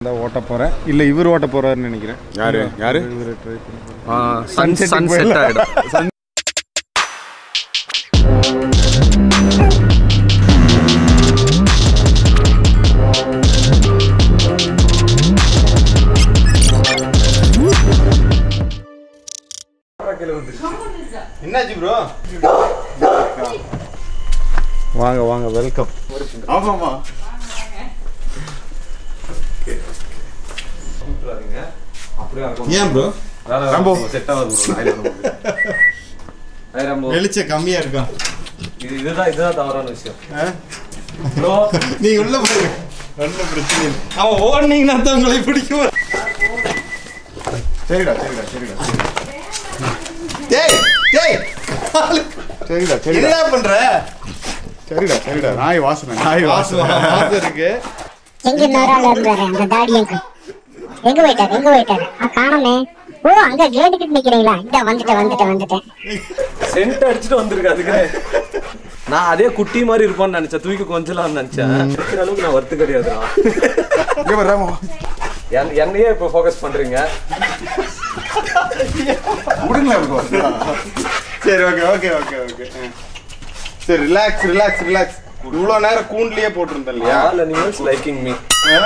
தான் ஓட்ட போகிறேன் இல்லை இவர் ஓட்ட போகிறாருன்னு நினைக்கிறேன் யாரு யாரு இவர் ட்ரை பண்ணி சன் சன் செட் ஆகிடும் என்னாச்சு ப்ரோ வாங்க வாங்க வெல்கம் ஆமாமா ஏன் ப்ரோ ரொம்ப செட் ஆகுது ரொம்ப வெளிச்சம் கம்மியாக இருக்கும் இது இதுதான் இதுதான் தவறான விஷயம் ப்ரோ நீ உள்ள போய் ஒன்றும் பிரச்சனை இல்லை அவன் ஓடுனீங்கன்னா தான் உங்களை பிடிக்கும் சரிடா சரிடா சரிடா டேய் டேய் சரிடா சரிடா என்னடா பண்ற சரிடா சரிடா நாய் வாசனை நாய் வாசம் வாசனை வாசம் இருக்கு எங்க நேரம் இருந்தாரு அந்த தாடி எங்க எங்க போயிட்டாரு எங்க போயிட்டாரு ஆ காணமே ஓ அங்க கேட்டு கிட்ட நிக்கிறீங்களா இந்த வந்துட்டேன் வந்துட்டேன் வந்துட்டேன் சென்ட் அடிச்சுட்டு வந்திருக்கு அதுக்கு நான் அதே குட்டி மாதிரி இருப்பான்னு நினைச்சேன் தூக்கி கொஞ்சலாம்னு நினைச்சேன் இருக்கிற அளவுக்கு நான் வருத்து கிடையாதுடா இங்க வர்றாமா என்- என்னையே இப்போ ஃபோக்கஸ் பண்றீங்க விடுங்களேன் bro. சரி ஓகே ஓகே ஓகே ஓகே சரி ரிலாக்ஸ் ரிலாக்ஸ் ரிலாக்ஸ் இவ்வளோ நேரம் கூண்டுலயே போட்டிருந்தேன் இல்லையா ஆல் அனிமல்ஸ் லைக்கிங் மீ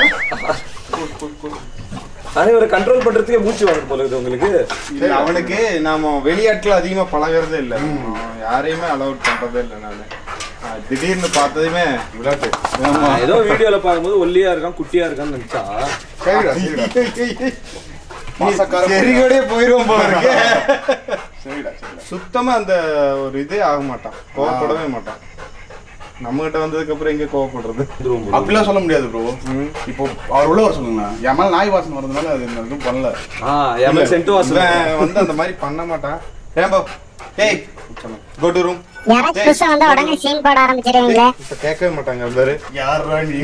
ஆனா இவரை கண்ட்ரோல் பண்றதுக்கே மூச்சு வாங்க போல இருக்குது உங்களுக்கு இல்ல, அவனுக்கு நாம வெளியாட்டுல அதிகமா பழகுறதே இல்ல யாரையுமே அலௌட் பண்றதே இல்ல நானு ஆ, திடீர்னு பார்த்ததுமே விளையாட்டு நான் ஏதோ வீடியோல பார்க்கும்போது ஒல்லியா இருக்கான் குட்டியா இருக்கான்னு நினைச்சா சரிடா சரிடா மாசக்கார செரிகோடே போயிருவோம் போல இருக்கு சரிடா சரிடா சுத்தமா அந்த ஒரு இதே ஆக மாட்டான் கோவப்படவே மாட்டான் நம்ம கிட்ட வந்ததுக்கு அப்புறம் எங்க கோவப்படுறது அப்படிலாம் சொல்ல முடியாது ப்ரோ இப்போ அவர் உள்ள வர சொல்லுங்க என் மேல நாய் வாசனை வரதுனால அது நான் எதுவும் பண்ணல ஆ என் சென்ட் வாசல் இவன் வந்து அந்த மாதிரி பண்ண மாட்டான் ஏம்போ டேய் கோ டு ரூம் யாராச்சும் புதுசா வந்தா உடனே சீன் போட ஆரம்பிச்சிருவீங்களே இப்ப கேட்கவே மாட்டாங்க பாரு யாரா நீ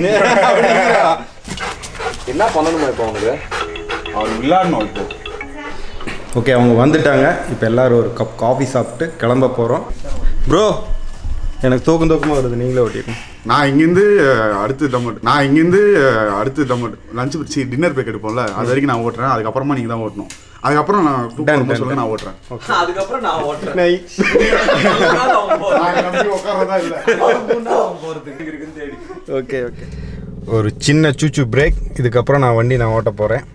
என்ன பண்ணணுமா இப்போ அவனுக்கு அவர் விளையாடணும் இப்போ ஓகே அவங்க வந்துட்டாங்க இப்போ எல்லாரும் ஒரு கப் காஃபி சாப்பிட்டு கிளம்ப போகிறோம் ப்ரோ எனக்கு தூக்கம் தூக்கமாக வருது நீங்களே ஓட்டிருக்கோம் நான் இங்கேருந்து அஹ், அடுத்து டம்மட் நான் இங்கேருந்து அஹ், அடுத்து டம்மட் லஞ்ச் சி டின்னர் பேக் எடுப்போம்ல அது வரைக்கும் நான் ஓட்டுறேன் அதுக்கப்புறமா நீங்கள் தான் ஓட்டணும் அதுக்கப்புறம் நான் Done, கூப்பிட்டு done, சொல்லுங்க done. நான் ஓட்டுறேன் அதுக்கப்புறம் நான் ஓட்டுறேன் நை அவன் போறான். நான் நம்பி உட்கார்றதா இல்லை அவன் போறதுக்கு இருக்குன்னு தேடி ஓகே ஓகே ஒரு சின்ன சூச்சு பிரேக் இதுக்கப்புறம் நான் வண்டி நான் ஓட்ட போகிறேன்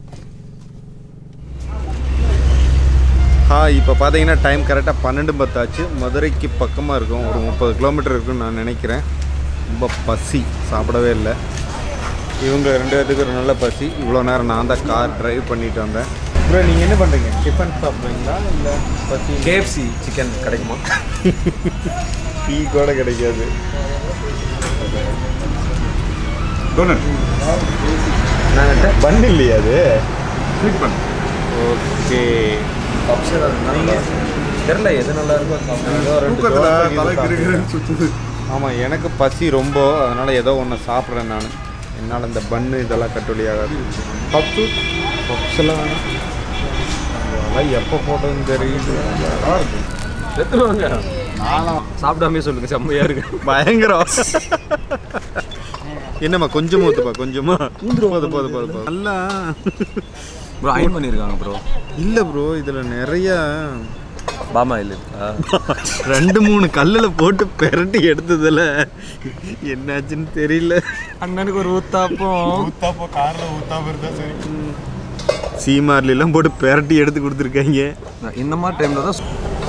ஆ இப்போ பார்த்தீங்கன்னா டைம் கரெக்டாக பன்னெண்டு பத்தாச்சு மதுரைக்கு பக்கமாக இருக்கும் ஒரு முப்பது கிலோமீட்டர் இருக்குன்னு நான் நினைக்கிறேன் ரொம்ப பசி சாப்பிடவே இல்லை இவங்க ரெண்டு பேர்த்துக்கு ஒரு நல்ல பசி இவ்வளோ நேரம் நான் தான் கார் டிரைவ் பண்ணிட்டு வந்தேன் அப்புறம் நீங்கள் என்ன பண்ணுறீங்க டிஃபன் சாப்பிட்றீங்களா இல்லை பசி கேஎஃப்சி சிக்கன் கிடைக்குமா டீ கூட கிடைக்காது டோனட் நான் பன் இல்லையா அது ஸ்வீட் பண்ணு ஓகே தெரியல எது நல்லா இருக்கோ அது சாப்பிடுங்க. தூக்கத்தில் தலை கிருகிருன்னு சுற்றுது ஆமாம் எனக்கு பசி ரொம்ப அதனால் ஏதோ ஒன்று சாப்பிட்றேன் நான் என்னால் இந்த பன்னு இதெல்லாம் கட்டுவலி ஆகாது பப்ஸு பப்ஸ் எல்லாம் வேணாம் அதெல்லாம் எப்போ போட்டதுன்னு தெரியுது எடுத்துருவாங்க சாப்பிடாமே சொல்லுங்க செம்மையா இருக்கு பயங்கரம் என்னம்மா கொஞ்சமா ஊத்துப்பா கொஞ்சமா போது போது போது போது நல்லா ப்ரோ அயன் பண்ணியிருக்காங்க ப்ரோ இல்லை ப்ரோ இதில் நிறைய பாமா இல்லை ரெண்டு மூணு கல்லில் போட்டு பெரட்டி எடுத்ததில் என்னாச்சுன்னு தெரியல அண்ணனுக்கு ஒரு ஊத்தாப்பம் ஊத்தாப்போ காரில் ஊத்தாப்போ இருந்தால் சரி சீமார்லாம் போட்டு பெரட்டி எடுத்து கொடுத்துருக்காங்க இந்த மாதிரி டைம்ல தான்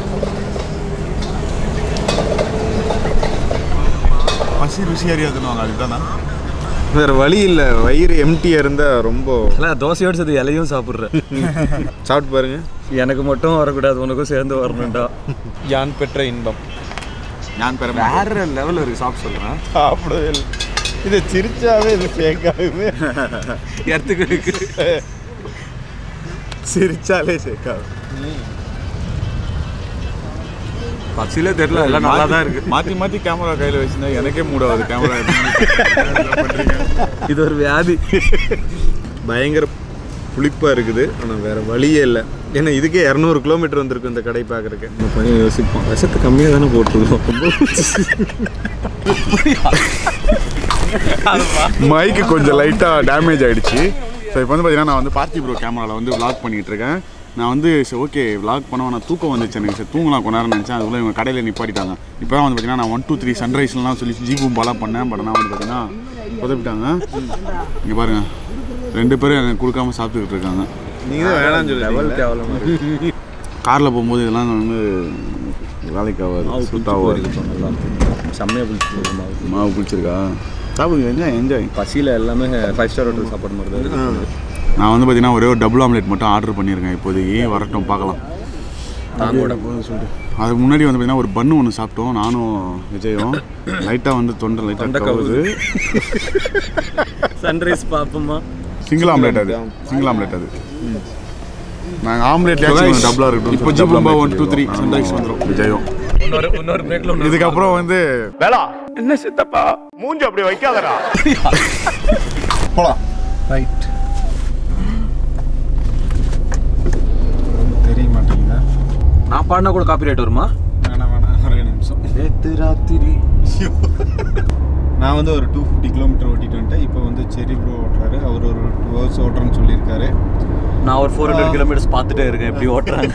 பசி ருசி அறியாதுன்னு அதுதானா வேற வழி இல்லை வயிறு எம்டியாக இருந்தால் ரொம்ப இல்லை தோசையோடு சேர்த்து இலையும் சாப்பிட்றேன் சாப்பிட்டு பாருங்க எனக்கு மட்டும் வரக்கூடாது உனக்கும் சேர்ந்து வரணும்டா யான் பெற்ற இன்பம் ஞான் பெற வேற லெவலில் இருக்கு சாப்பிட்டு சொல்கிறேன் சாப்பிடவே இல்லை இது சிரிச்சாவே இது ஃபேக் ஆகுது இடத்துக்கு இருக்கு சிரிச்சாலே ஃபேக் ஆகுது பசிலே தெரியல எல்லாம் நல்லா தான் இருக்கு மாற்றி மாற்றி கேமரா கையில் வச்சுருந்தா எனக்கே மூடாது கேமரா இது ஒரு வியாதி பயங்கர புளிப்பாக இருக்குது ஆனால் வேற வழியே இல்லை ஏன்னா இதுக்கே இரநூறு கிலோமீட்டர் வந்திருக்கு இந்த கடை பார்க்குறக்கு இந்த பையன் யோசிப்பான் விஷத்து கம்மியாக தானே போட்டுருக்கோம் மைக்கு கொஞ்சம் லைட்டாக டேமேஜ் ஆயிடுச்சு ஸோ இப்போ வந்து பார்த்தீங்கன்னா நான் வந்து பார்த்தி ப்ரோ கேமராவில் வந்து vlog பண்ணிட்டு இருக்கேன் நான் வந்து சரி ஓகே vlog பண்ண நான் தூக்கம் வந்துச்சு எனக்கு சரி தூங்கலாம் கொஞ்ச நேரம் நினச்சேன் அதுக்குள்ளே இவங்க கடையில் நிப்பாட்டிட்டாங்க இப்போ தான் வந்து பார்த்தீங்கன்னா நான் ஒன் டூ த்ரீ சன்ரைஸ்லாம் சொல்லி ஜி பூம்பாலாம் பண்ணேன் பட் நான் வந்து பார்த்தீங்கன்னா உதவிட்டாங்க இங்கே பாருங்க ரெண்டு பேரும் எனக்கு கொடுக்காம சாப்பிட்டுக்கிட்டு இருக்காங்க நீங்கள் தான் வேணாம்னு சொல்லி காரில் போகும்போது இதெல்லாம் வந்து வேலைக்கு ஆகாது சுத்த ஆகாது செம்மையாக பிடிச்சி மாவு பிடிச்சிருக்கா சாப்பிடுங்க என்ஜாய் என்ஜாய் பசியில் எல்லாமே ஃபைவ் ஸ்டார் ஹோட்டல் சாப்பாடு மாதிரி தான் இருக்கு நான் வந்து பார்த்தீங்கன்னா ஒரே ஒரு டபுள் ஆம்லெட் மட்டும் ஆர்டர் பண்ணியிருக்கேன் இப்போதைக்கு வரட்டும் பார்க்கலாம் தாங்கோட அதுக்கு முன்னாடி வந்து பார்த்தீங்கன்னா ஒரு பன்னு ஒன்று சாப்பிட்டோம் நானும் விஜயும் லைட்டாக வந்து தொண்டை லைட்டாக தொண்டை கவுது சன்ரைஸ் பார்ப்போமா சிங்கிள் ஆம்லெட் அது சிங்கிள் ஆம்லெட் அது நாங்கள் ஆம்லெட் டபுளாக இருக்கட்டும் இப்போ double ஜிபும்பா omelette one two three sunrise வந்துடும் விஜயும் இன்னொரு இன்னொரு பிரேக்கில் இதுக்கப்புறம் வந்து வேளா என்ன சித்தப்பா மூஞ்சி அப்படி வைக்காதடா போலாம் ரைட் தெரிய மாட்டேங்குதா நான் பாடினா கூட காப்பி ரைட் வருமா வேணாம் வேணாம் ஒரே நிமிஷம் நேற்று ராத்திரி நான் வந்து ஒரு டூ ஃபிஃப்டி கிலோமீட்டர் ஓட்டிட்டு வந்துட்டேன் இப்போ வந்து செரி ப்ரோ ஓட்டுறாரு அவர் ஒரு டூ ஹவர்ஸ் ஓட்டுறேன்னு சொல்லியிருக்காரு நான் ஒரு ஃபோர் ஹண்ட்ரட் கிலோமீட்டர்ஸ் பார்த்துட்டே இருக்கேன் எப்படி ஓட்டுறாங்க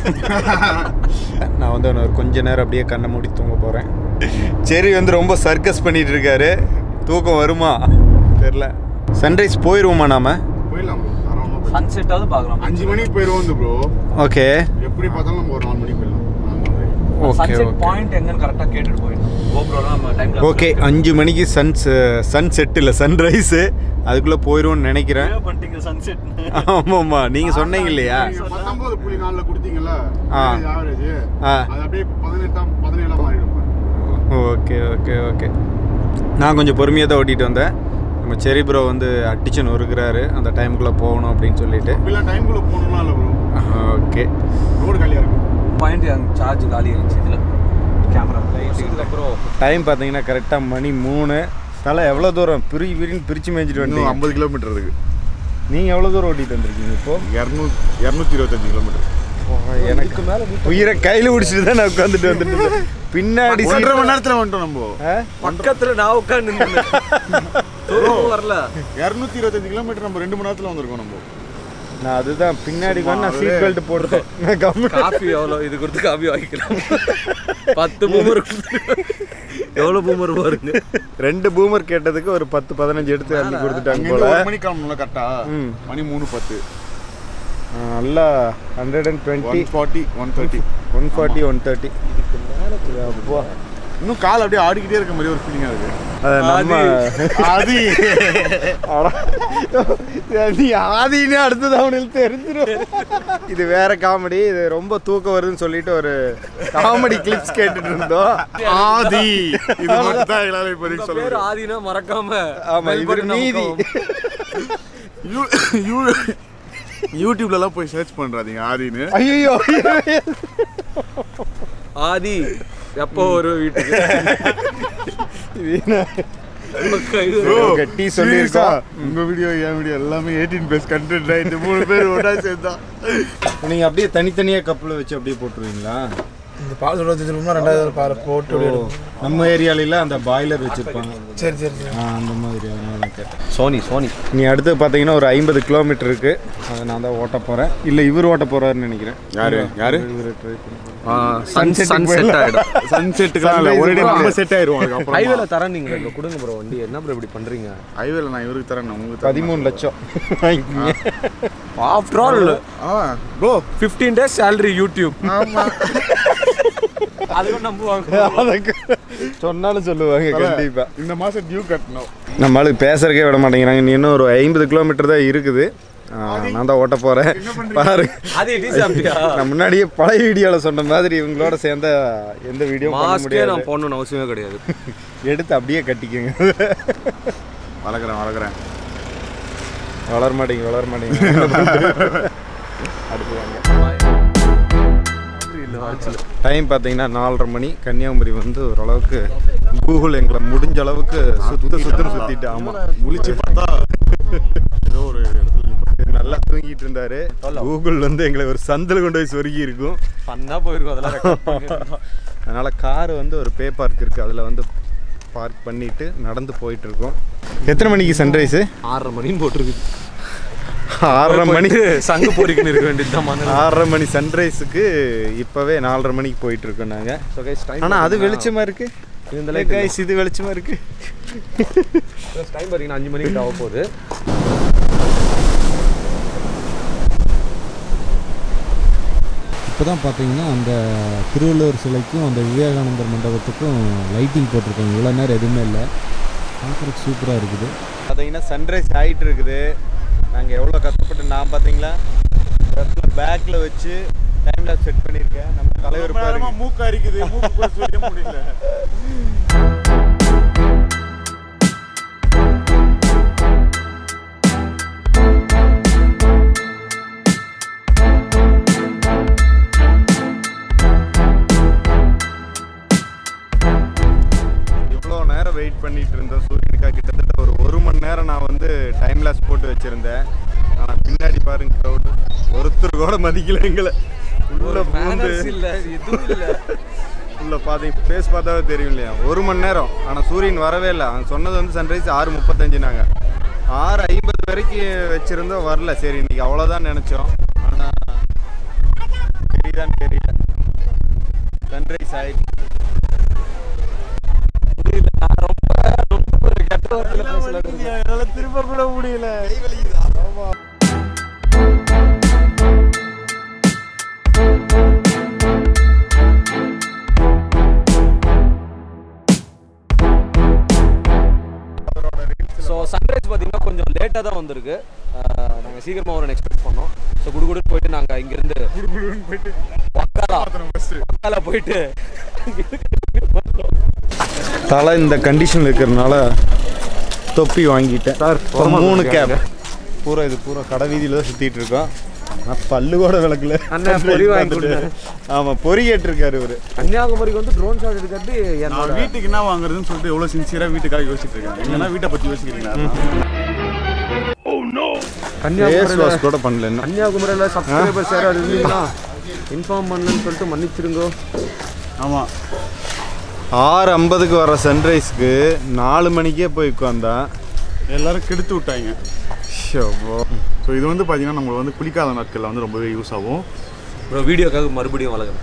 நான் வந்து இன்னும் ஒரு கொஞ்ச நேரம் அப்படியே கண்ணை மூடி தூங்க போகிறேன் செரி வந்து ரொம்ப சர்க்கஸ் பண்ணிட்டு இருக்காரு தூக்கம் வருமா தெரில சன்ரைஸ் போயிடுவோமா நாம போயிடலாம் ப்ரோ சன்செட்டாவது பார்க்கலாம் அஞ்சு மணிக்கு போயிடுவோம் வந்து ப்ரோ ஓகே எப்படி பார்த்தாலும் நம்ம ஒரு நாலு மணிக்கு போயிடலாம் நாலு மணி. ஓகே சன்செட் ஓகே பாயிண்ட் எங்கன்னு கரெக்டாக கேட்டுட்டு போயிடணும் கோப்ரோலாம் நம்ம டைம் ஓகே அஞ்சு மணிக்கு சன்ஸ் சன் செட் இல்லை சன்ரைஸு அதுக்குள்ளே போயிடுவோம்னு நினைக்கிறேன் பண்ணிட்டீங்க சன்செட் ஆமாம்மா நீங்கள் சொன்னீங்க இல்லையா நீங்க பத்தொன்பது புள்ளி நாலுல கொடுத்தீங்கல்ல ஆ. ஆவரேஜ் ஆ அது அப்படியே பதினெட்டாம் பதினேழாம் மாறிடும் ஓகே ஓகே ஓகே நான் கொஞ்சம் பொறுமையாக தான் ஓட்டிகிட்டு வந்தேன் நம்ம செரி ப்ரோ வந்து அடிச்சு நொறுக்கிறாரு அந்த டைமுக்குள்ளே போகணும் அப்படின்னு சொல்லிட்டு இப்பெல்லாம் டைம்குள்ள போகணும்னா இல்லை ப்ரோ ஓகே ரோடு காலியாக இருக்கும் பாயிண்ட் சார்ஜ் காலி ஆயிடுச்சு இதில் கேமரா லைட் அப்புறம் டைம் பார்த்தீங்கன்னா கரெக்டாக மணி மூணு தலை எவ்வளோ தூரம் பிரி பிரின்னு பிரித்து மேய்ஞ்சிட்டு இன்னும் வந்தீங்க ஐம்பது கிலோமீட்டர் இருக்கு நீங்கள் எவ்வளோ தூரம் ஓட்டிகிட்டு வந்திருக்கீங்க இப்போ இரநூத்தி இரநூத்தி இருபத்தஞ்சு கிலோமீட்டர் எனக்கு உயிரை கையில் பிடிச்சிட்டு தான் நான் உட்காந்துட்டு வந்துட்டு இருந்தேன். பின்னாடி ஒன்றரை seat- மணி நேரத்தில் வந்துட்டோம் நம்ம ஆ? பக்கத்துல நான் உட்காந்து தூரம் வரல இரநூத்தி இருபத்தஞ்சு கிலோமீட்டர் நம்ம ரெண்டு மணி நேரத்தில் வந்திருக்கோம் நம்ம நான் அதுதான் பின்னாடி வந்து நான் சும்மா சீட் பெல்ட் போட்டுட்டேன் நான் கம்முனு காஃபி எவ்வளோ இது கொடுத்து காஃபி வாங்கிக்கலாம் பத்து பூமர் எவ்வளோ பூமர் பாருங்க ரெண்டு பூமர் கேட்டதுக்கு ஒரு பத்து பதினஞ்சு எடுத்து அள்ளி கொடுத்துட்டாங்க அங்கேருந்து போல ஒரு மணிக்கு கிளம்பணும்ல கரெக்டா ம். மணி மூணு பத்து ஆ, நல்லா hundred and twenty one forty one thirty one forty one thirty அப்பா இன்னும் கால் அப்படியே ஆடிக்கிட்டே இருக்க மாதிரி ஒரு ஃபீலிங்காக இருக்கு அது நம்ம அது அட. நீ ஆதின்னு அடுத்தது அவனுக்கு தெரிஞ்சிடும் இது வேற காமெடி இது ரொம்ப தூக்கம் வருதுன்னு சொல்லிட்டு ஒரு காமெடி கிளிப்ஸ் கேட்டுட்டு இருந்தோம் ஆதி இது மட்டும் தான் எங்களால் இப்போதைக்கு சொல்ல பேர் ஆதினா மறக்காம ஆமா bell இவர் button நீதி அமுக்கவும். யூ யூ யூடியூப்லலாம் போய் சர்ச் பண்ணுறாதீங்க ஆதின்னு ஐயோ ஆதி எப்போ ஒரு வீட்டுக்கு Bro, கட்டி சொல்லியிருக்கோம். serious-ஆ, உங்க வீடியோ என் வீடியோ எல்லாமே எயிட்டீன் ப்ளஸ் கண்டென்ட் ஆயிட்டு மூணு பேர் ஒன்றா சேர்ந்தா நீங்க அப்படியே தனித்தனியா கப்பில் வச்சு அப்படியே போட்டுருவீங்களா இந்த பால் சொல்றது ரூம்னா ரெண்டாவது பால் போட்டு ஓ, அப்படியே எடுக்கணும். நம்ம ஏரியால அந்த பாய்லர் வச்சிருப்பாங்க சரி சரி சரி ஆ, அந்த மாதிரி அதனால தான் கேட்டேன் சோனி சோனி நீ அடுத்து பார்த்தீங்கன்னா ஒரு ஐம்பது கிலோமீட்டர் இருக்கு அதை நான் தான் ஓட்ட போறேன் இல்லை இவர் ஓட்ட போறாருன்னு நினைக்கிறேன் யாரு யாரு இவர் ட்ரை பண்ணி சன் சன் செட் ஆயிடும் சன்செட்டுக்கெல்லாம் இல்லை ஒரே நம்ம செட் ஆயிடுவோம் அதுக்கப்புறம் ஹைவேல தரேன் நீங்க இங்க கொடுங்க ப்ரோ வண்டி என்ன ப்ரோ இப்படி பண்றீங்க ஹைவேல நான் இவருக்கு தரேன் நான் உங்களுக்கு தரேன் பதிமூணு லட்சம் வாங்கிக்கோங்க. After all ah bro 15 days salary YouTube ஆமா அதுவும் நம்புவாங்க அதுக்கு சொன்னாலும் சொல்லுவாங்க கண்டிப்பா இந்த மாசம் டியூ கட்டணும் நம்ம ஆளுக்கு பேசுறதுக்கே விட மாட்டேங்கிறாங்க நீ இன்னும் ஒரு ஐம்பது கிலோமீட்டர் தான் இருக்குது ஆ, நான் தான் ஓட்ட போறேன் பாருங்க அது டீ சாப்பிட்டியா நான் முன்னாடியே பழைய வீடியோவில் சொன்ன மாதிரி இவங்களோட சேர்ந்த எந்த வீடியோ பண்ண மாஸ்கே முடியாது நான் போடணும்னு அவசியமே கிடையாது எடுத்து அப்படியே கட்டிக்கோங்க வளர்க்குறேன் வளர்க்குறேன் வளர மாட்டேங்க வளர மாட்டேங்க அடுத்து வாங்க டைம் பார்த்தீங்கன்னா நாலரை மணி கன்னியாகுமரி வந்து ஓரளவுக்கு கூகுள் எங்களை முடிஞ்ச அளவுக்கு சுத்த சுத்தம் சுத்திட்டு ஆமாம் முழிச்சு பார்த்தா ஏதோ ஒரு இடத்துல நிப்பா- நல்லா தூங்கிட்டு இருந்தாரு கூகுள் வந்து எங்களை ஒரு சந்தில் கொண்டு போய் சொருகி இருக்கும் ஃபன்னா போயிருக்கும் அதெல்லாம் record பண்ணிருந்தோம். அதனால கார் வந்து ஒரு பே பார்க் இருக்கு அதில் வந்து பார்க் பண்ணிட்டு நடந்து போயிட்டு இருக்கோம் எத்தனை மணிக்கு சன்ரைஸு ஆறரை மணின்னு போட்டிருக்கு ஆறரை மணி சங்கு பொறிக்கணும் இருக்க வேண்டியதுதான் ஆறரை மணி சன்ரைஸுக்கு இப்போவே நாலரை மணிக்கு போயிட்டு இருக்கோம் நாங்கள் ஆனால் அது வெளிச்சமா இருக்கு இந்த இந்த கைஸ் இது வெளிச்சமா இருக்கு டைம் பார்த்தீங்கன்னா அஞ்சு மணிக்கு ஆக போகுது இப்போ தான் பார்த்தீங்கன்னா அந்த திருவள்ளுவர் சிலைக்கும் அந்த விவேகானந்தர் மண்டபத்துக்கும் லைட்டிங் போட்டிருக்காங்க இவ்வளோ நேரம் எதுவுமே இல்லை பார்க்குறதுக்கு சூப்பராக இருக்குது பார்த்தீங்கன்னா சன்ரைஸ் ஆகிட்டு இருக்குது நாங்கள் எவ்வளோ கஷ்டப்பட்டு நான் பார்த்தீங்களா இடத்துல பேக்கில் வச்சு டைமில் செட் பண்ணியிருக்கேன் நம்ம தலைவர் பாருங்க மூக்கு அரிக்குது மூக்கு கூட சுழிக்க முடியல இவ்வளோ நேரம் வெயிட் பண்ணிட்டு இருந்தேன் சூரியனுக்காக கிட்டத்தட்ட ஒரு ஒரு மணி நேரம் நான் வந்து டைம் லாஸ் போட்டு வச்சுருந்தேன் ஆனால் பின்னாடி பாருங்க க்ரௌடு ஒருத்தர் கூட மதிக்கல எங்களை உள்ள பூந்து இல்ல எதுவும் இல்ல உள்ள பார்த்தீங்க ஃபேஸ் பார்த்தாவே தெரியும் இல்லையா ஒரு மணி நேரம் ஆனால் சூரியன் வரவே இல்லை அவன் சொன்னது வந்து சன்ரைஸ் ஆறு முப்பத்தஞ்சுனாங்க ஆறு ஐம்பது வரைக்கும் வச்சுருந்தோம் வரல சரி இன்னைக்கு அவ்வளோதான் நினச்சோம் ஆனால் தெரியுதான்னு தெரியல சன்ரைஸ் ஆயிடுச்சு என்னால திரும்ப கூட முடியல ஸோ சன்ரைஸ் பார்த்தீங்கன்னா கொஞ்சம் லேட்டாக தான் வந்திருக்கு நாங்கள் சீக்கிரமாக வரும்னு எக்ஸ்பெக்ட் பண்ணோம் ஸோ குடுகுடுன்னு போயிட்டு நாங்கள் இங்கேருந்து வக்காலா வக்காலா போயிட்டு தலை இந்த கண்டிஷனில் இருக்கிறதுனால தொப்பி வாங்கிட்டேன் சார் மூணு கேப் பூரா இது பூரா கடை வீதியில் தான் சுற்றிட்டு இருக்கோம் நான் பல்லு கூட விளக்கல அண்ணன் பொறி வாங்கி கொடுத்தாரு. ஆமாம் பொறி கேட்டிருக்காரு இவர் கன்னியாகுமரிக்கு வந்து ட்ரோன் ஷாட் எடுக்கிறது என்னோட நான் வீட்டுக்கு என்ன வாங்குறதுன்னு சொல்லிட்டு எவ்வளோ சின்சியராக வீட்டுக்காக யோசிச்சுட்டு இருக்கேன் இல்லைன்னா வீட்டை பற்றி யோசிக்கிறீங்களா ஃபேஸ் கன்னியாகுமரியில் வாஷ் கூட பண்ணல இன்னும் கன்னியாகுமரியில் சப்ஸ்கிரைபர்ஸ் யாராவது இருந்தீங்கன்னா இன்ஃபார்ம் பண்ணலன்னு சொல்லிட்டு மன்னிச்சிருங்கோ ஆமாம் ஆறு ஐம்பதுக்கு வர சன்ரைஸ்க்கு நாலு மணிக்கே போய் உட்காந்தா எல்லாரும் கெடுத்து விட்டாங்க ஷோபோ. ஸோ இது வந்து பார்த்தீங்கன்னா நம்மளுக்கு வந்து குளிக்காத நாட்களில் வந்து ரொம்பவே யூஸ் ஆகும் ப்ரோ வீடியோக்காக மறுபடியும் வளர்க்குறேன்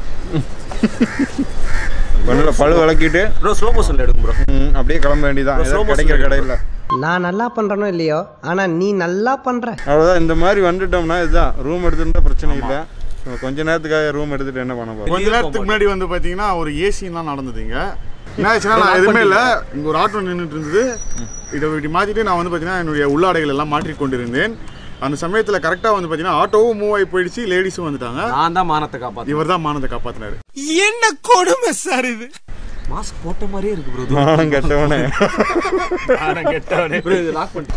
ஒன்றும் பழு விளக்கிட்டு ப்ரோ ஸ்லோ மோஷனில் எடுக்கும் ப்ரோ ம், அப்படியே கிளம்ப வேண்டியதான் slow ஏதாவது motion கிடைக்கிற எடுங்க. கடையில் நான் நல்லா பண்றேனோ இல்லையோ ஆனா நீ நல்லா பண்ற அவ்வளோதான் இந்த மாதிரி வந்துட்டோம்னா இதுதான் ரூம் எடுத்துருந்தா பிரச்சனை இல்லை நம்ம கொஞ்ச நேரத்துக்காக ரூம் எடுத்துட்டு என்ன பண்ண போறோம் கொஞ்ச நேரத்துக்கு முன்னாடி வந்து பார்த்தீங்கன்னா ஒரு ஏசிலாம் நடந்ததுங்க என்ன ஆச்சுன்னா நான் எதுவுமே இல்லை இங்கே ஒரு ஆட்டோ நின்றுட்டு இருந்தது இதை இப்படி மாற்றிட்டு நான் வந்து பார்த்தீங்கன்னா என்னுடைய உள்ளாடைகள் எல்லாம் மாற்றிக் கொண்டிருந்தேன் அந்த சமயத்தில் கரெக்டாக வந்து பார்த்தீங்கன்னா ஆட்டோவும் மூவ் ஆகி போயிடுச்சு லேடிஸும் வந்துட்டாங்க நான் தான் மானத்தை காப்பாற்றேன் இவர் தான் மானத்தை காப்பாற்றினாரு மாஸ்க் போட்ட மாதிரியே இருக்கு ப்ரோ நானும் கெட்டவனே ப்ரோ இது லாக் பண்ணிட்டு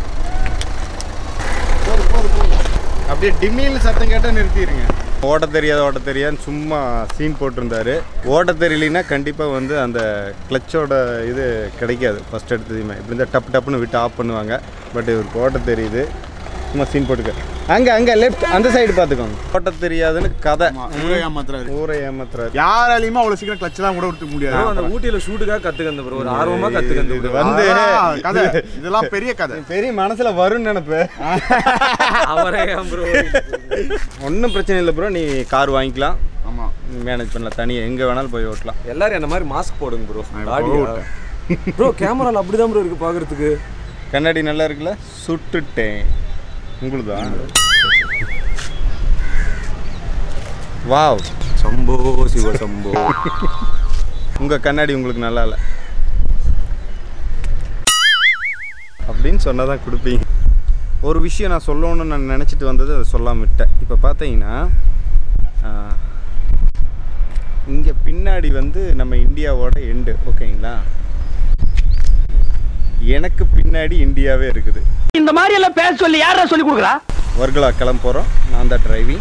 அப்படியே டிம்மியில் சத்தம் கேட்டால் நிறுத்திடுங்க ஓட்ட தெரியாத ஓட்ட தெரியாதுன்னு சும்மா சீன் போட்டிருந்தாரு ஓட்ட தெரியலனா கண்டிப்பாக வந்து அந்த கிளச்சோட இது கிடைக்காது ஃபர்ஸ்ட் எடுத்ததுமே இப்படி இருந்தால் டப்பு டப்புன்னு விட்டு ஆஃப் பண்ணுவாங்க பட் இவருக்கு ஓட்ட தெரியுது சும்மா சீன் போட்டுக்க அங்கே அங்கே லெஃப்ட் அந்த சைடு பார்த்துக்கோங்க ஓட்ட தெரியாதுன்னு கதை ஊரே ஏமாத்துறாரு ஊரை ஏமாத்துறாரு யாராலையுமே அவ்வளோ சீக்கிரம் கிளச்செல்லாம் கூட விட்டு ப்ரோ முடியாது அந்த ஊட்டியில ஷூட்டுக்காக கத்துக்கந்த ப்ரோ ஒரு ஆர்வமா கத்துக்கந்த இது ப்ரோ வந்து அதெல்லாம் கதை இதெல்லாம் பெரிய கதை பெரிய மனசுல வரும்னு நினைப்பு அவரே ஏன் ப்ரோ ஒன்றும் பிரச்சனை இல்லை ப்ரோ நீ கார் வாங்கிக்கலாம் ஆமாம் மேனேஜ் பண்ணலாம் தனியாக எங்கே வேணாலும் போய் ஓட்டலாம் எல்லாரும் என்ன மாதிரி மாஸ்க் போடுங்க ப்ரோ நான் தாடி போட ப்ரோ கேமரால அப்படிதான் ப்ரோ இருக்கு பாக்குறதுக்கு கண்ணாடி நல்லா இருக்குல்ல சுட்டுட்டேன் உங்களுதான் வாவ் சம்போ சிவ சம்போ உங்கள் கண்ணாடி உங்களுக்கு நல்லா இல்லை அப்படின்னு சொன்னால் தான் கொடுப்பீங்க ஒரு விஷயம் நான் சொல்லணும்னு நான் நினச்சிட்டு வந்தது அதை சொல்லாம விட்டேன் இப்போ பார்த்தீங்கன்னா இங்கே பின்னாடி வந்து நம்ம இந்தியாவோட எண்டு ஓகேங்களா எனக்கு பின்னாடி இந்தியாவே இருக்குது இந்த மாதிரி எல்லாம் பேச சொல்லி யாரா சொல்லி கொடுக்குறா வர்கலா கிளம்ப போகிறோம் நான் தான் டிரைவிங்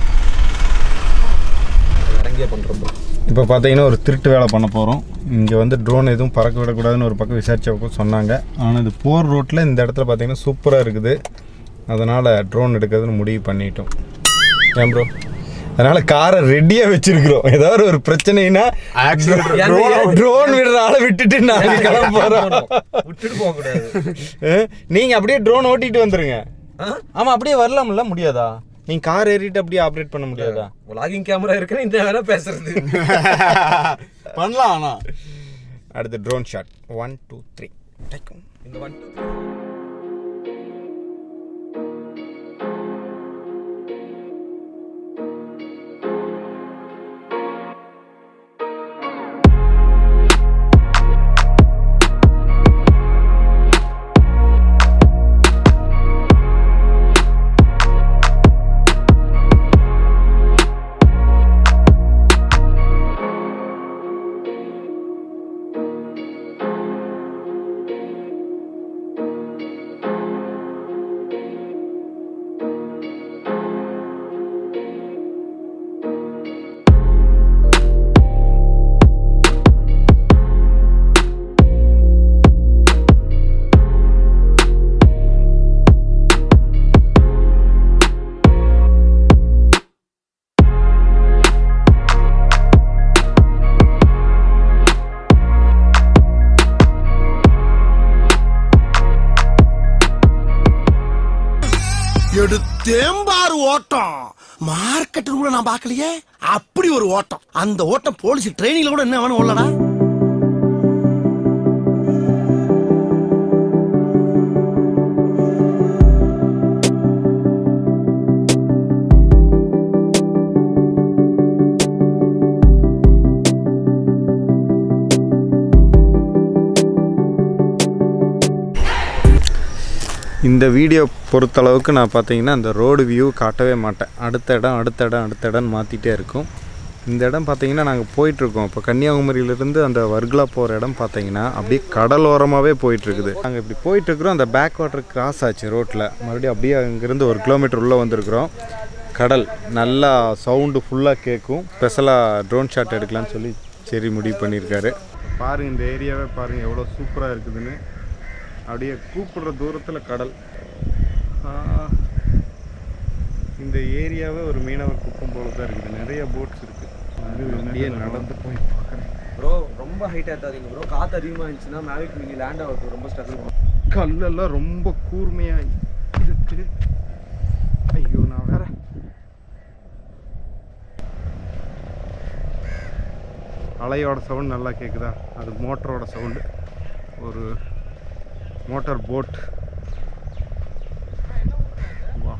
இறங்கியே பண்றோம் ப்ரோ இப்போ பார்த்தீங்கன்னா ஒரு திருட்டு வேலை பண்ண போகிறோம் இங்கே வந்து ட்ரோன் எதுவும் பறக்க விடக்கூடாதுன்னு ஒரு பக்கம் விசாரிச்சப்போ சொன்னாங்க ஆனால் இது போர் ரோட்டில் இந்த இடத்துல பார்த்தீங்கன்னா சூப்பராக இருக்குது அதனால் ட்ரோன் எடுக்கிறதுன்னு முடிவு பண்ணிட்டோம் ஏன் ப்ரோ அதனால காரை ரெடியா வச்சிருக்கிறோம் ஏதாவது ஒரு பிரச்சனைனா ட்ரோன் விடுற ஆளை விட்டுட்டு நாங்க கிளம்ப போறோம் விட்டுட்டு போக கூடாது அஹ், நீங்க அப்படியே ட்ரோன் ஓட்டிட்டு வந்துருங்க ஆமா அப்படியே வரலாம்ல முடியாதா நீங்க கார் ஏறிட்டு அப்படியே ஆப்ரேட் பண்ண முடியாதா vlogging கேமரா இருக்குன்னு இந்த வேணா பேசுறது பண்ணலாம் ஆனா அடுத்து drone shot one two three இந்த ஒன் எடுத்தேம்பாரு ஓட்டம் மார்க்கெட் கூட நான் பார்க்கலையே அப்படி ஒரு ஓட்டம் அந்த ஓட்டம் போலீஸ் ட்ரைனிங்ல கூட என்ன வேணும் ஓடலடா இந்த வீடியோ பொறுத்தளவுக்கு நான் பார்த்தீங்கன்னா அந்த ரோடு வியூ காட்டவே மாட்டேன் அடுத்த இடம் அடுத்த இடம் அடுத்த இடம் மாற்றிட்டே இருக்கும் இந்த இடம் பார்த்தீங்கன்னா நாங்கள் போயிட்டுருக்கோம் இப்போ கன்னியாகுமரியிலேருந்து அந்த வர்கலா போகிற இடம் பார்த்தீங்கன்னா அப்படியே கடலோரமாகவே போயிட்டுருக்குது நாங்கள் இப்படி போயிட்டுருக்குறோம் அந்த பேக் வாட்டர் கிராஸ் ஆச்சு ரோட்டில் மறுபடியும் அப்படியே அங்கேருந்து ஒரு கிலோமீட்டர் உள்ளே வந்திருக்கிறோம் கடல் நல்லா சவுண்டு ஃபுல்லாக கேட்கும் ஸ்பெஷலாக ட்ரோன் ஷாட் எடுக்கலாம்னு சொல்லி சரி முடிவு பண்ணியிருக்காரு பாருங்கள் இந்த ஏரியாவே பாருங்கள் எவ்வளோ சூப்பராக இருக்குதுன்னு அப்படியே கூப்பிடுற தூரத்தில் கடல் ஆ, இந்த ஏரியாவே ஒரு மீனவர் குப்பம் போல தான் இருக்குது நிறைய போட்ஸ் இருக்குது அது அப்படியே நடந்து போய் பார்க்குறேன் ப்ரோ ரொம்ப ஹைட் ஏத்தாதீங்க ப்ரோ காத்து அதிகமா இருந்துச்சுன்னா மேவிக் மினி லேண்ட் ஆகுது ரொம்ப ஸ்ட்ரகிள் கல்லெல்லாம் ரொம்ப கூர்மையாக இருக்கு ஐயோ நான் வேற அலையோட சவுண்ட் நல்லா கேட்குதா அது மோட்டரோட சவுண்டு ஒரு மோட்டார் போட் வா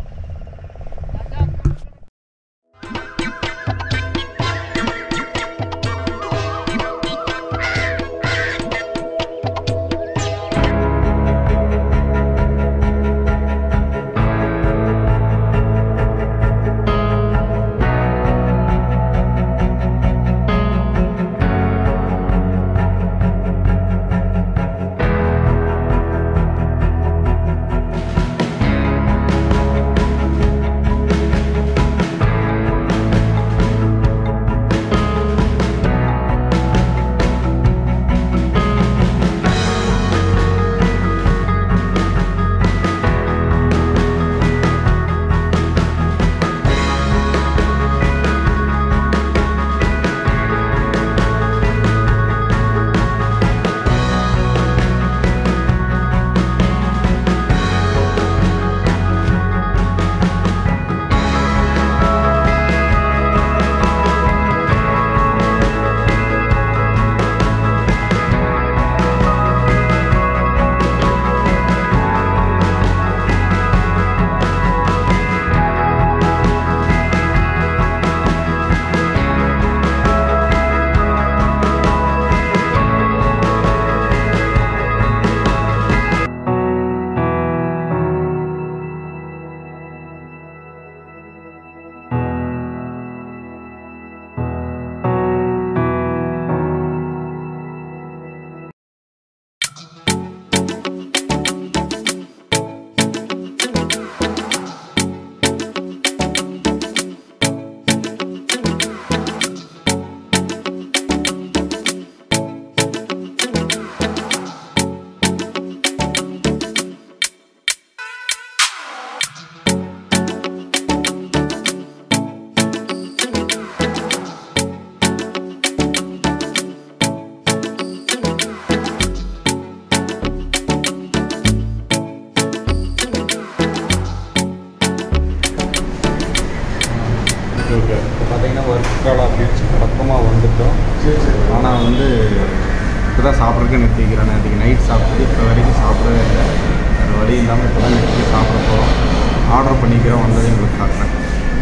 ஓகே இப்போ பார்த்தீங்கன்னா ஒர்க்கால பீச் பக்கமாக வந்துட்டோம் ஆனால் வந்து இப்போ தான் சாப்பிட்றதுக்கு நிறுத்திக்கிறேன் நேற்றுக்கு நைட் சாப்பிட்டு இப்போ வரைக்கும் சாப்பிடவே இல்லை வேறு வழி இல்லாமல் இப்போ தான் நிறுத்தி சாப்பிட போகிறோம் ஆர்டர் பண்ணிக்கிறோம் வந்ததை உங்களுக்கு காட்டுறேன்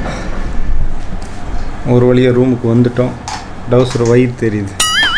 ஒரு வழியாக ரூமுக்கு வந்துட்டோம் டவுசர் வயிறு தெரியுது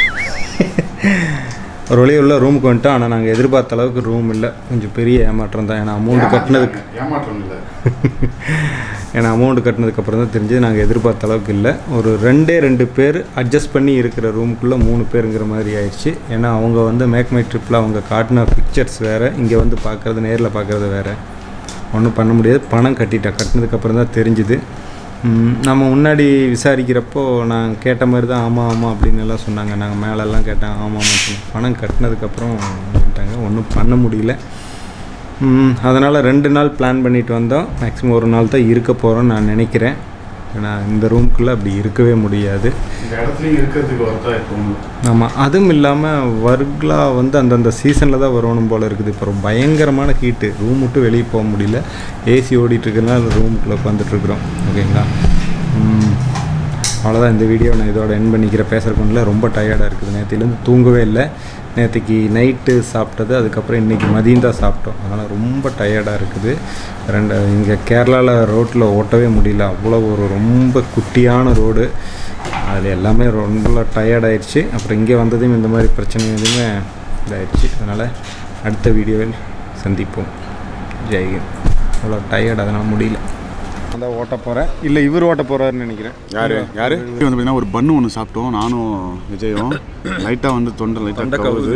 ஒரு வழியாக உள்ள ரூமுக்கு வந்துட்டோம் ஆனால் நாங்கள் எதிர்பார்த்த அளவுக்கு ரூம் இல்லை கொஞ்சம் பெரிய ஏமாற்றம் தான் ஏன்னா அமௌண்ட் கட்டினதுக்கு ஏமாற்றம் இல்லை ஏன்னா அமௌண்ட் கட்டினதுக்கப்புறம் தான் தெரிஞ்சது நாங்கள் எதிர்பார்த்த அளவுக்கு இல்லை ஒரு ரெண்டே ரெண்டு பேர் அட்ஜஸ்ட் பண்ணி இருக்கிற ரூமுக்குள்ளே மூணு பேருங்கிற மாதிரி ஆயிடுச்சு ஏன்னா அவங்க வந்து மேக் மை ட்ரிப்பில் அவங்க காட்டின பிக்சர்ஸ் வேறு இங்கே வந்து பார்க்குறது நேரில் பார்க்குறது வேறு ஒன்றும் பண்ண முடியாது பணம் கட்டிட்டேன் கட்டினதுக்கப்புறம் தான் தெரிஞ்சுது ம், நம்ம முன்னாடி விசாரிக்கிறப்போ நான் கேட்ட மாதிரி தான் ஆமாம் ஆமாம் அப்படின்னு எல்லாம் சொன்னாங்க நாங்கள் மேலெல்லாம் கேட்டேன் ஆமாம் ஆமாம் சொன்னேன் பணம் கட்டினதுக்கப்புறம் வந்துட்டாங்க ஒன்றும் பண்ண முடியல அதனால் ரெண்டு நாள் பிளான் பண்ணிட்டு வந்தோம் மேக்ஸிமம் ஒரு நாள் தான் இருக்க போகிறோம்னு நான் நினைக்கிறேன் ஏன்னா இந்த ரூம்குள்ளே அப்படி இருக்கவே முடியாது இந்த இடத்துலையும் இருக்கிறதுக்கு ஒருத்தா தோணுது ஆமாம் அதுவும் இல்லாமல் வர்க்லா வந்து அந்தந்த சீசனில் தான் வரணும் போல் இருக்குது இப்போ ரொம்ப பயங்கரமான ஹீட்டு ரூம் விட்டு வெளியே போக முடியல ஏசி ஓடிட்டுருக்கனால ரூமுக்குள்ளே உட்காந்துட்ருக்குறோம் ஓகேங்களா ம், அவ்வளோதான் இந்த வீடியோ நான் இதோட என் பண்ணிக்கிற பேசுகிறக்கு ரொம்ப டயர்டாக இருக்குது நேற்றுலேருந்து தூங்கவே இல்லை நேற்றுக்கு நைட்டு சாப்பிட்டது அதுக்கப்புறம் இன்றைக்கி மதியம் தான் சாப்பிட்டோம் அதனால் ரொம்ப டயர்டாக இருக்குது ரெண்டு இங்கே கேரளாவில் ரோட்டில் ஓட்டவே முடியல அவ்வளோ ஒரு ரொம்ப குட்டியான ரோடு அதில் எல்லாமே ரொம்ப டயர்ட் ஆயிடுச்சு அப்புறம் இங்கே வந்ததும் இந்த மாதிரி பிரச்சனை எதுவுமே இதாயிடுச்சு அதனால் அடுத்த வீடியோவில் சந்திப்போம் ஜெய்ஹிந்த் அவ்வளோ டயர்ட் அதனால் முடியல அதான் ஓட்ட போகிறேன் இல்லை இவர் ஓட்ட போகிறாருன்னு நினைக்கிறேன் யாரு யாரு வந்து பார்த்தீங்கன்னா ஒரு பன்னு ஒன்று சாப்பிட்டோம் நானும் விஜயும் லைட்டாக வந்து தொண்டை லைட்டாக கவுது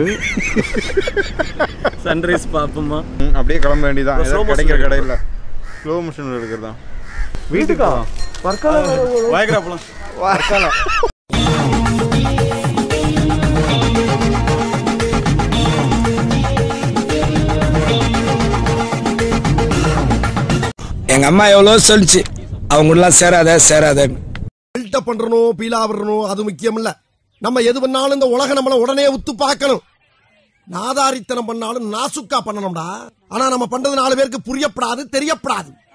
சன்ரைஸ் பார்ப்போமா ம், அப்படியே கிளம்ப வேண்டியதான் slow ஏதாவது motion கிடைக்கிற எடுக்கிறதா? கடையில் ஸ்லோ மிஷின் எடுக்கிறதா வீட்டுக்கா வாய்க்கிறா போலாம் வரக்காலம் எங்க அம்மா எவ்வளவு சொல்லிச்சு அவங்க எல்லாம் சேராத சேராத பில்டப் பண்றணும் பீலா விடணும் அது முக்கியம் இல்ல நம்ம எது பண்ணாலும் இந்த உலகம் நம்மள உடனே உத்து பார்க்கணும் நாதாரித்தனம் பண்ணாலும் நாசுக்கா பண்ணணும்டா ஆனா நம்ம பண்றது நாலு பேருக்கு புரியப்படாது தெரியப்படாது